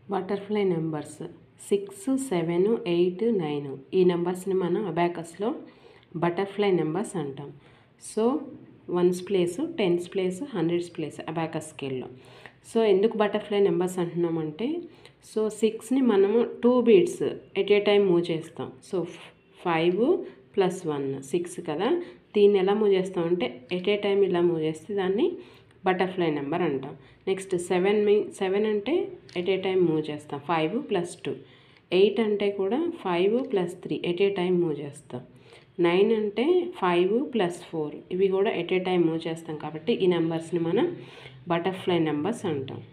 butterfly numbers six seven eight nine ఈ నెంబర్స్ని మనం అబాకస్లో బటర్ఫ్లై నెంబర్స్ అంటాం so ones place tens place hundreds place abacus స్కేల్లో సో ఎందుకు బటర్ఫ్లై నెంబర్స్ అంటున్నామంటే సో సిక్స్ని మనము two beats at a time move చేస్తాం so five plus one six కదా దీన్ని ఎలా మూవ్ చేస్తామంటే ఎట్ ఏ టైం ఇలా మూవ్ చేస్తే దాన్ని బటర్ఫ్లై నెంబర్ అంటాం నెక్స్ట్ సెవెన్ మీ సెవెన్ అంటే ఎట్ ఏ టైం మూవ్ చేస్తాం ఫైవ్ ప్లస్ టూ ఎయిట్ అంటే కూడా five plus three at a time move చేస్తాం నైన్ అంటే ఫైవ్ ప్లస్ ఫోర్ ఇవి కూడా ఎట్ ఏ టైం మూవ్ చేస్తాం కాబట్టి ఈ నెంబర్స్ని మనం బటర్ఫ్లై నెంబర్స్ అంటాం